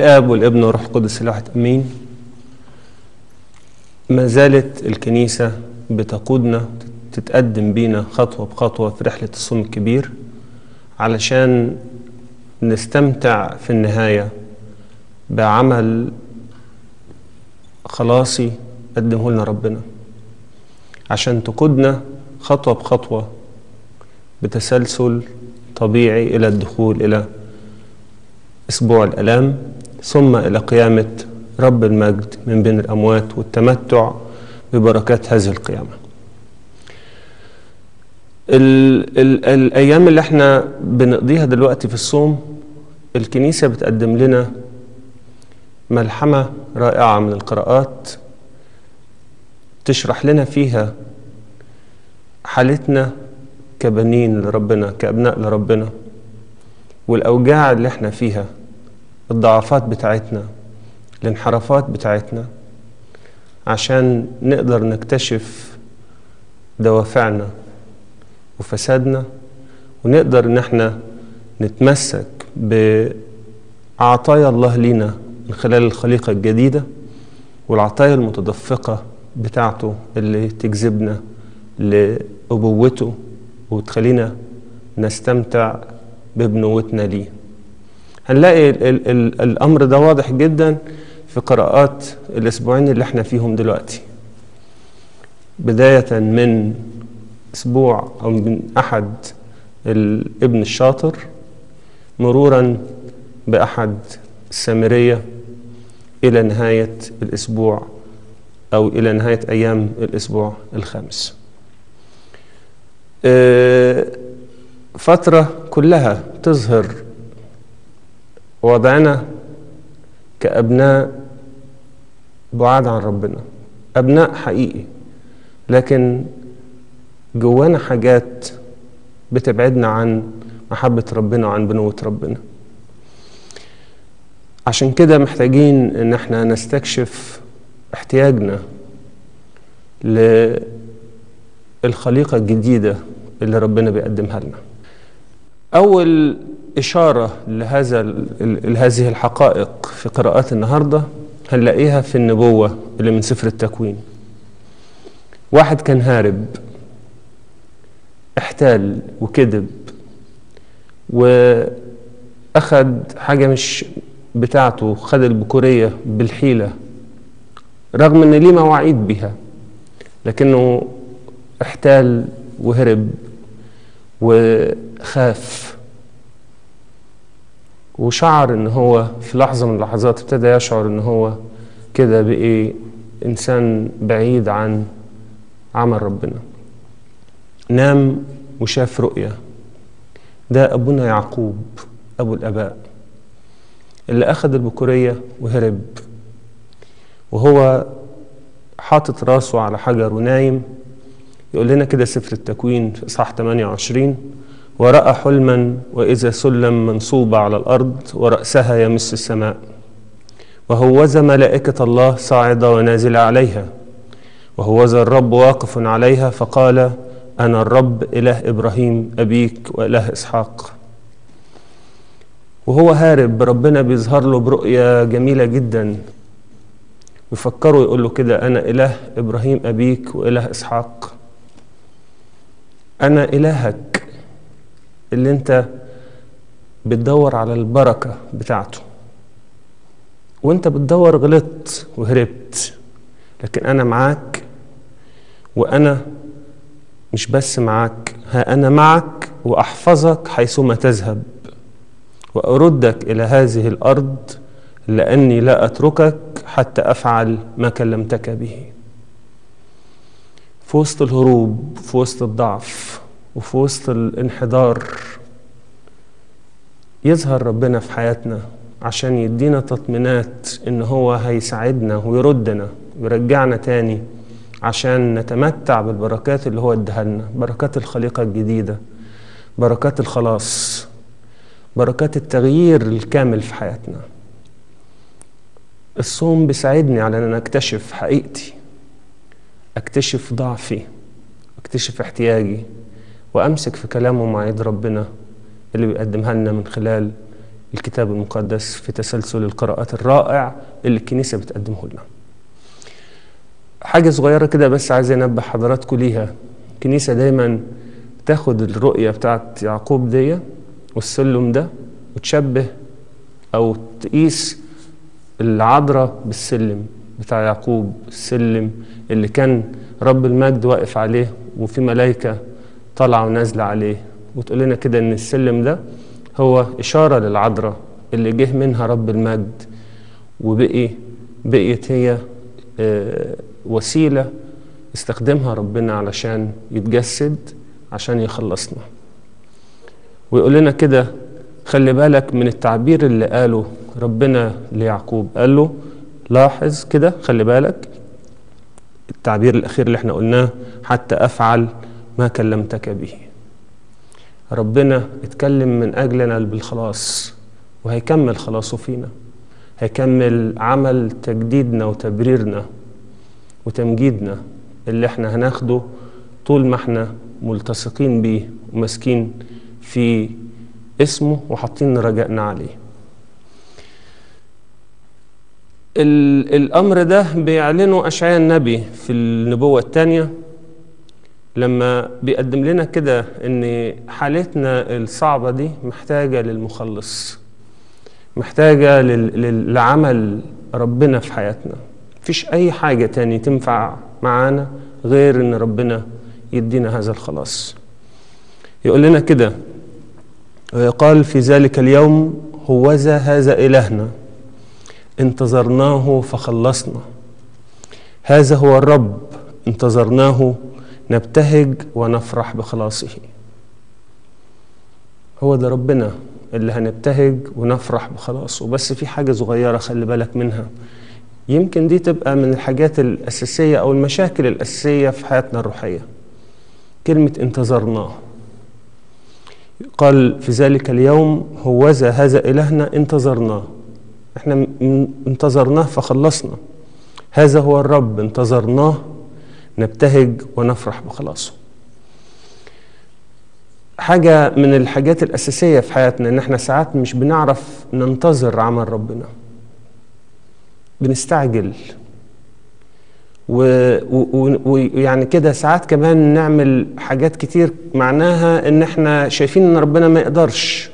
الآب والابن والروح القدس الواحد أمين ما زالت الكنيسة بتقودنا تتقدم بينا خطوة بخطوة في رحلة الصوم الكبير علشان نستمتع في النهاية بعمل خلاصي قدمه لنا ربنا عشان تقودنا خطوة بخطوة بتسلسل طبيعي إلى الدخول إلى أسبوع الألام ثم إلى قيامة رب المجد من بين الأموات والتمتع ببركات هذه القيامة ال ال الأيام اللي احنا بنقضيها دلوقتي في الصوم الكنيسة بتقدم لنا ملحمة رائعة من القراءات تشرح لنا فيها حالتنا كبنين لربنا كأبناء لربنا والأوجاع اللي احنا فيها الضعفات بتاعتنا الانحرافات بتاعتنا عشان نقدر نكتشف دوافعنا وفسادنا ونقدر ان احنا نتمسك بعطايا الله لينا من خلال الخليقة الجديدة والعطايا المتدفقة بتاعته اللي تجذبنا لأبوته وتخلينا نستمتع ببنوتنا ليه هنلاقي ال ال ال الأمر ده واضح جدا في قراءات الأسبوعين اللي احنا فيهم دلوقتي بداية من أسبوع أو من أحد الابن الشاطر مرورا بأحد السامرية إلى نهاية الأسبوع أو إلى نهاية أيام الأسبوع الخامس فترة كلها تظهر وضعنا كأبناء بعاد عن ربنا أبناء حقيقي لكن جوانا حاجات بتبعدنا عن محبة ربنا وعن بنوة ربنا عشان كده محتاجين ان احنا نستكشف احتياجنا للخليقة الجديدة اللي ربنا بيقدمها لنا أول إشارة لهذا لهذه الحقائق في قراءات النهاردة هنلاقيها في النبوة اللي من سفر التكوين واحد كان هارب احتال وكذب وأخد حاجة مش بتاعته خد البكورية بالحيلة رغم ان ليه مواعيد بها لكنه احتال وهرب وخاف وشعر ان هو في لحظة من اللحظات ابتدى يشعر ان هو كده بقي انسان بعيد عن عمل ربنا نام وشاف رؤية ده ابونا يعقوب ابو الاباء اللي اخذ البكورية وهرب وهو حاطط راسه على حجر ونايم يقول لنا كده سفر التكوين في اصحاح 28 ورأى حلما وإذا سلم منصوبة على الأرض ورأسها يمس السماء وهوذا ملائكة الله صاعدة ونازلة عليها وهوذا الرب واقف عليها فقال أنا الرب إله إبراهيم أبيك وإله إسحاق وهو هارب ربنا بيظهر له برؤية جميلة جدا ويفكره يقول له كده أنا إله إبراهيم أبيك وإله إسحاق أنا إلهك اللي أنت بتدور على البركة بتاعته وأنت بتدور غلطت وهربت لكن أنا معاك وأنا مش بس معاك ها أنا معك وأحفظك حيثما تذهب وأردك إلى هذه الأرض لأني لا أتركك حتى أفعل ما كلمتك به في وسط الهروب في وسط الضعف وفي وسط الانحدار يظهر ربنا في حياتنا عشان يدينا تطمينات ان هو هيساعدنا ويردنا ويرجعنا تاني عشان نتمتع بالبركات اللي هو اداها لنا بركات الخليقة الجديدة بركات الخلاص بركات التغيير الكامل في حياتنا الصوم بيساعدني على ان انا اكتشف حقيقتي اكتشف ضعفي اكتشف احتياجي وامسك في كلام ومواعيد ربنا اللي بيقدمها لنا من خلال الكتاب المقدس في تسلسل القراءات الرائع اللي الكنيسة بتقدمه لنا حاجة صغيرة كده بس عايز أنبه حضراتكم ليها الكنيسة دايما تاخد الرؤية بتاعت يعقوب دي والسلم ده وتشبه أو تقيس العذراء بالسلم بتاع يعقوب السلم اللي كان رب المجد واقف عليه وفي ملائكة طالعة ونازلة عليه وتقول لنا كده إن السلم ده هو إشارة للعذراء اللي جه منها رب المجد وبقي بقيت هي آه وسيلة استخدمها ربنا علشان يتجسد عشان يخلصنا ويقول لنا كده خلي بالك من التعبير اللي قاله ربنا ليعقوب قال له لاحظ كده خلي بالك التعبير الأخير اللي احنا قلناه حتى أفعل ما كلمتك به ربنا اتكلم من أجلنا بالخلاص وهيكمل خلاصه فينا هيكمل عمل تجديدنا وتبريرنا وتمجيدنا اللي احنا هناخده طول ما احنا ملتصقين بيه وماسكين في اسمه وحاطين رجائنا عليه الأمر ده بيعلنه أشعياء النبي في النبوة الثانية لما بيقدم لنا كده ان حالتنا الصعبة دي محتاجة للمخلص محتاجة لعمل ربنا في حياتنا مفيش أي حاجة تاني تنفع معانا غير إن ربنا يدينا هذا الخلاص يقول لنا كده ويقال في ذلك اليوم هوذا هذا إلهنا انتظرناه فخلصنا هذا هو الرب انتظرناه نبتهج ونفرح بخلاصه هو ده ربنا اللي هنبتهج ونفرح بخلاصه بس في حاجة صغيرة خلي بالك منها يمكن دي تبقى من الحاجات الأساسية أو المشاكل الأساسية في حياتنا الروحية كلمة انتظرناه قال في ذلك اليوم هوذا هذا إلهنا انتظرناه احنا انتظرناه فخلصنا هذا هو الرب انتظرناه نبتهج ونفرح بخلاصه حاجة من الحاجات الأساسية في حياتنا إن إحنا ساعات مش بنعرف ننتظر عمل ربنا بنستعجل ويعني كده ساعات كمان نعمل حاجات كتير معناها إن إحنا شايفين إن ربنا ما يقدرش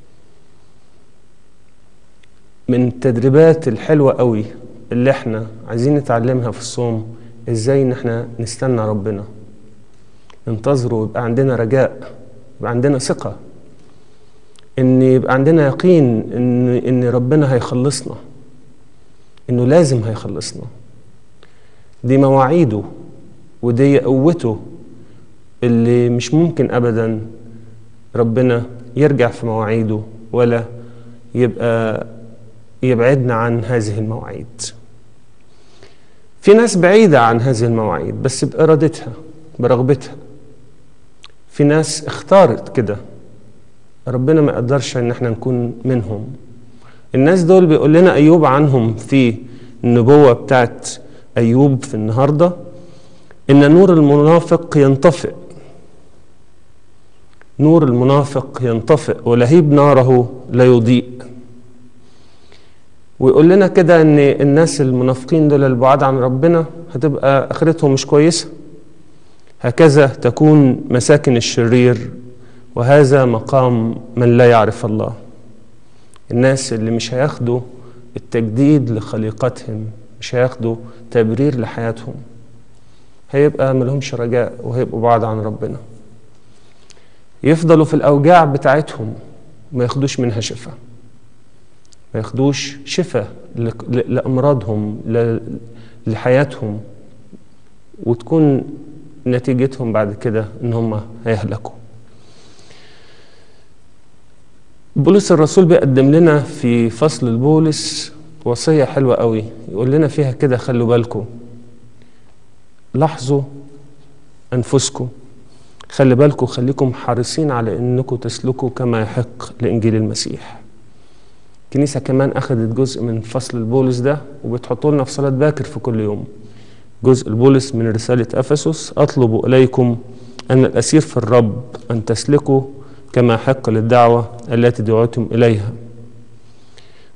من التدريبات الحلوة قوي اللي إحنا عايزين نتعلمها في الصوم إزاي إن إحنا نستنى ربنا ننتظره ويبقى عندنا رجاء يبقى عندنا ثقة إن يبقى عندنا يقين إن إن ربنا هيخلصنا إنه لازم هيخلصنا دي مواعيده ودي قوته اللي مش ممكن أبدا ربنا يرجع في مواعيده ولا يبقى يبعدنا عن هذه المواعيد في ناس بعيدة عن هذه المواعيد بس بإرادتها برغبتها في ناس اختارت كده ربنا ما يقدرش ان احنا نكون منهم الناس دول بيقول لنا ايوب عنهم في النبوة بتاعت ايوب في النهاردة ان نور المنافق ينطفئ نور المنافق ينطفئ ولهيب ناره لا يضيء ويقول لنا كده ان الناس المنافقين دول البعاد عن ربنا هتبقى اخرتهم مش كويسه هكذا تكون مساكن الشرير وهذا مقام من لا يعرف الله الناس اللي مش هياخدوا التجديد لخليقتهم مش هياخدوا تبرير لحياتهم هيبقى ملهمش رجاء وهيبقوا بعاد عن ربنا يفضلوا في الأوجاع بتاعتهم ما ياخدوش منها شفاء ما ياخدوش شفاء لأمراضهم لحياتهم وتكون نتيجتهم بعد كده ان هم هيهلكوا بولس الرسول بيقدم لنا في فصل البولس وصية حلوة قوي يقول لنا فيها كده خلوا بالكم لاحظوا أنفسكم خلي بالكم خليكم حريصين على أنكم تسلكوا كما يحق لإنجيل المسيح الكنيسة كمان أخذت جزء من فصل البولس ده وبتحطوا لنا في صلاة باكر في كل يوم جزء البولس من رسالة أفسس أطلب إليكم أن الأسير في الرب أن تسلكوا كما حق للدعوة التي دعوتم إليها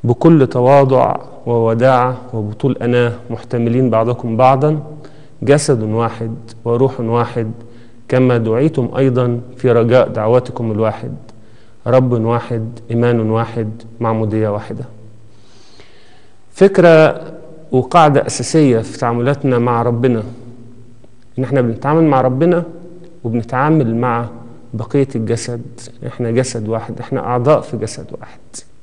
بكل تواضع ووداعة وبطول أناه محتملين بعضكم بعضا جسد واحد وروح واحد كما دعيتم أيضا في رجاء دعوتكم الواحد رب واحد إيمان واحد معمودية واحدة فكرة وقاعدة أساسية في تعاملاتنا مع ربنا إن إحنا بنتعامل مع ربنا وبنتعامل مع بقية الجسد إحنا جسد واحد إحنا أعضاء في جسد واحد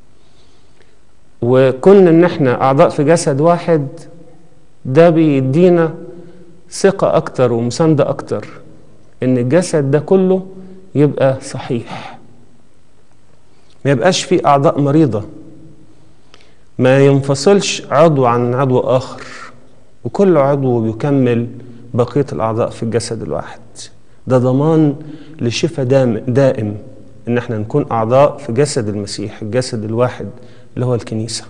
وكون إن إحنا أعضاء في جسد واحد ده بيدينا ثقة أكتر ومساندة أكتر إن الجسد ده كله يبقى صحيح ما يبقاش فيه أعضاء مريضة ما ينفصلش عضو عن عضو آخر وكل عضو بيكمل بقية الأعضاء في الجسد الواحد ده ضمان لشفاء دائم إن احنا نكون أعضاء في جسد المسيح الجسد الواحد اللي هو الكنيسة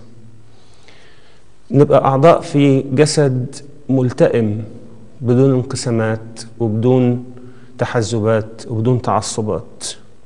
نبقى أعضاء في جسد ملتئم بدون انقسامات وبدون تحزبات وبدون تعصبات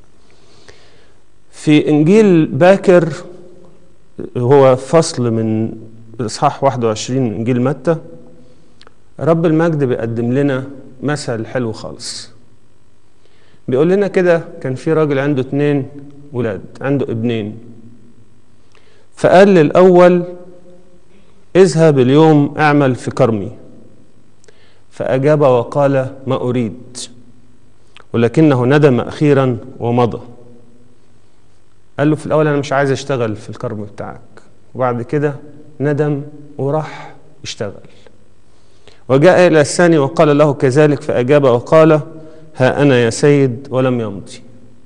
في إنجيل باكر هو فصل من إصحاح 21 من إنجيل متى رب المجد بيقدم لنا مثل حلو خالص بيقول لنا كده كان في راجل عنده اتنين ولاد عنده ابنين فقال للأول اذهب اليوم اعمل في كرمي فأجاب وقال ما أريد ولكنه ندم أخيرا ومضى قال له في الأول أنا مش عايز أشتغل في الكرم بتاعك وبعد كده ندم وراح اشتغل وجاء إلى الثاني وقال له كذلك فأجاب وقال ها أنا يا سيد ولم يمضي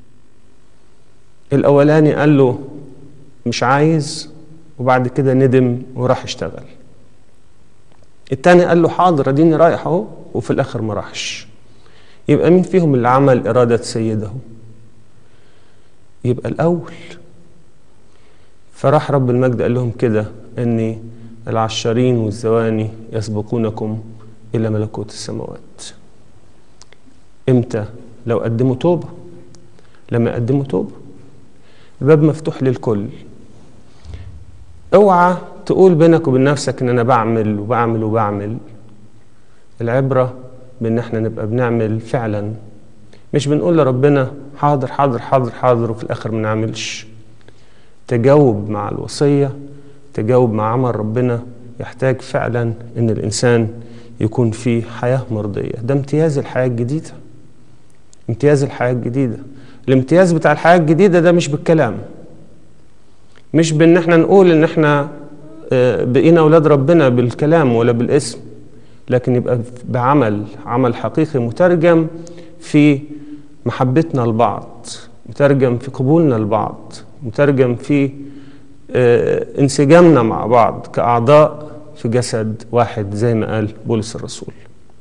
الأولاني قال له مش عايز وبعد كده ندم وراح اشتغل التاني قال له حاضر اديني رايح اهو وفي الاخر ما راحش يبقى مين فيهم اللي عمل اراده سيده يبقى الاول فراح رب المجد قال لهم كده ان العشارين والزواني يسبقونكم الى ملكوت السماوات امتى لو قدموا توبه لما يقدموا توبه الباب مفتوح للكل اوعى تقول بينك وبين نفسك ان انا بعمل وبعمل وبعمل العبره بان احنا نبقى بنعمل فعلا مش بنقول لربنا حاضر حاضر حاضر حاضر وفي الاخر ما نعملش تجاوب مع الوصيه تجاوب مع عمل ربنا يحتاج فعلا ان الانسان يكون في حياه مرضيه ده امتياز الحياه الجديده امتياز الحياه الجديده الامتياز بتاع الحياه الجديده ده مش بالكلام مش بان احنا نقول ان احنا بقينا اولاد ربنا بالكلام ولا بالاسم لكن يبقى بعمل عمل حقيقي مترجم في محبتنا لبعض مترجم في قبولنا لبعض مترجم في انسجامنا مع بعض كأعضاء في جسد واحد زي ما قال بولس الرسول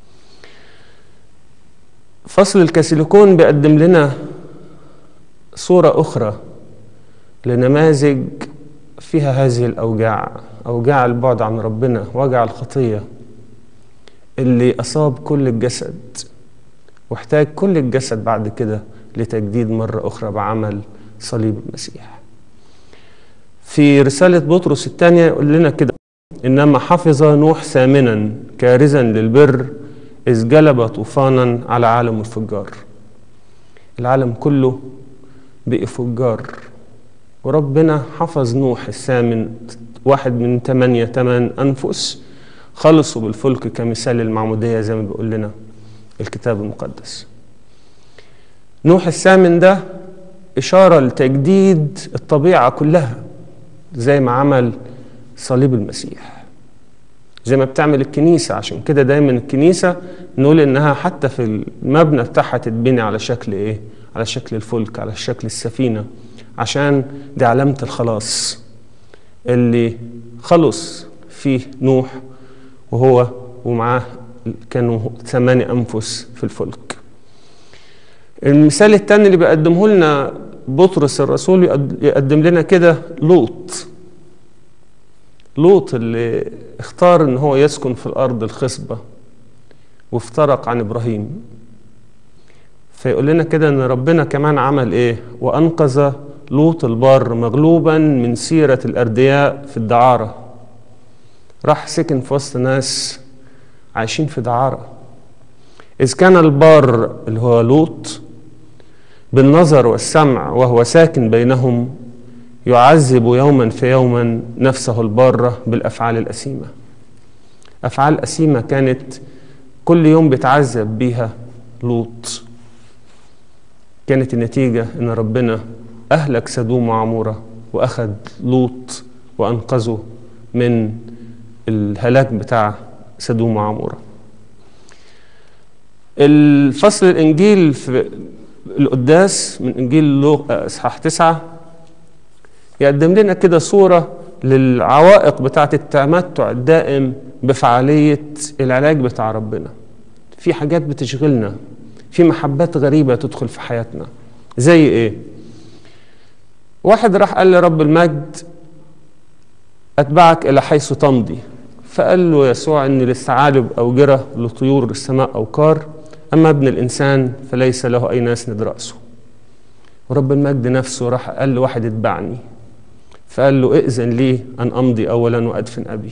فصل الكاسيليكون بيقدم لنا صورة أخرى لنماذج فيها هذه الأوجاع أوجاع البعد عن ربنا وجع الخطية اللي أصاب كل الجسد واحتاج كل الجسد بعد كده لتجديد مرة أخرى بعمل صليب المسيح في رسالة بطرس الثانية يقول لنا كده إنما حفظ نوح ثامنا كارزا للبر إذ جلب طوفانا على عالم الفجار العالم كله بقي فجار وربنا حفظ نوح الثامن واحد من ثمانية ثمان أنفس خلصوا بالفلك كمثال المعمودية زي ما بيقول لنا الكتاب المقدس نوح الثامن ده إشارة لتجديد الطبيعة كلها زي ما عمل صليب المسيح زي ما بتعمل الكنيسة عشان كده دايما الكنيسة نقول إنها حتى في المبنى بتاعها تتبني على شكل إيه؟ على شكل الفلك على شكل السفينة عشان دي علامة الخلاص اللي خلص فيه نوح وهو ومعاه كانوا ثمانية أنفس في الفلك المثال الثاني اللي بيقدمه لنا بطرس الرسول يقدم لنا كده لوط لوط اللي اختار ان هو يسكن في الارض الخصبه وافترق عن ابراهيم فيقول لنا كده ان ربنا كمان عمل ايه وانقذ لوط البار مغلوبا من سيرة الأردياء في الدعارة راح سكن في وسط ناس عايشين في دعارة إذ كان البار اللي هو لوط بالنظر والسمع وهو ساكن بينهم يعذب يوما في يوما نفسه البارة بالأفعال الأثيمة أفعال أثيمة كانت كل يوم بيتعذب بيها لوط كانت النتيجة إن ربنا أهلك سدوم وعمورة وأخذ لوط وأنقذه من الهلاك بتاع سدوم وعمورة الفصل الإنجيل في القداس من إنجيل لوقا إصحاح تسعة يقدم لنا كده صورة للعوائق بتاعة التمتع الدائم بفعالية العلاج بتاع ربنا في حاجات بتشغلنا في محبات غريبة تدخل في حياتنا زي ايه واحد راح قال لرب المجد أتبعك إلى حيث تمضي فقال له يسوع إن للثعالب أوجرة لطيور السماء أوكار أما ابن الإنسان فليس له أي ناس ند رأسه ورب المجد نفسه راح قال له واحد اتبعني فقال له ائذن لي أن أمضي أولا وأدفن أبي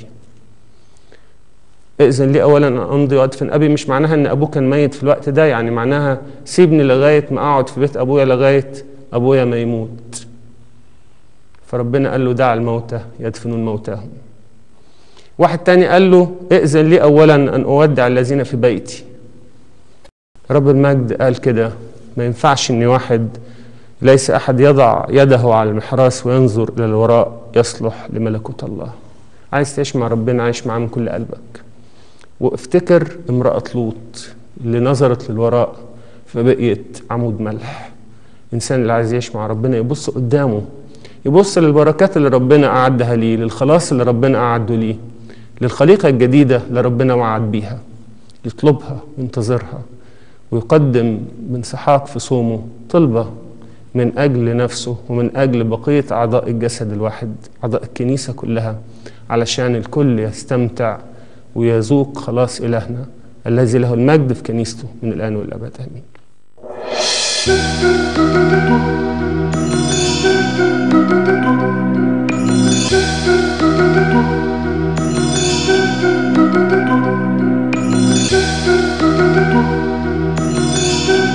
ائذن لي أولا أن أمضي وأدفن أبي مش معناها إن أبوه كان ميت في الوقت ده يعني معناها سيبني لغاية ما أقعد في بيت أبويا لغاية أبويا ما يموت فربنا قال له دع الموتى يدفنون موتاهم واحد تاني قال له ائذن لي أولا أن أودع الذين في بيتي رب المجد قال كده ما ينفعش إن واحد ليس أحد يضع يده على المحراس وينظر إلى الوراء يصلح لملكوت الله عايز تعيش مع ربنا عايش معاه من كل قلبك وافتكر امرأة لوط اللي نظرت للوراء فبقيت عمود ملح الإنسان اللي عايز يعيش مع ربنا يبص قدامه يبص للبركات اللي ربنا أعدها ليه للخلاص اللي ربنا أعده ليه للخليقة الجديدة اللي ربنا وعد بيها يطلبها وينتظرها ويقدم بانسحاق في صومه طلبة من أجل نفسه ومن أجل بقية أعضاء الجسد الواحد أعضاء الكنيسة كلها علشان الكل يستمتع ويذوق خلاص إلهنا الذي له المجد في كنيسته من الآن والأبد آمين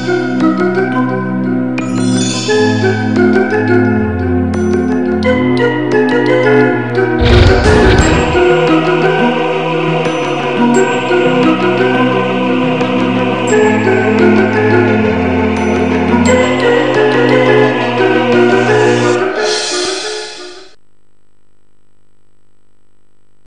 Thank you.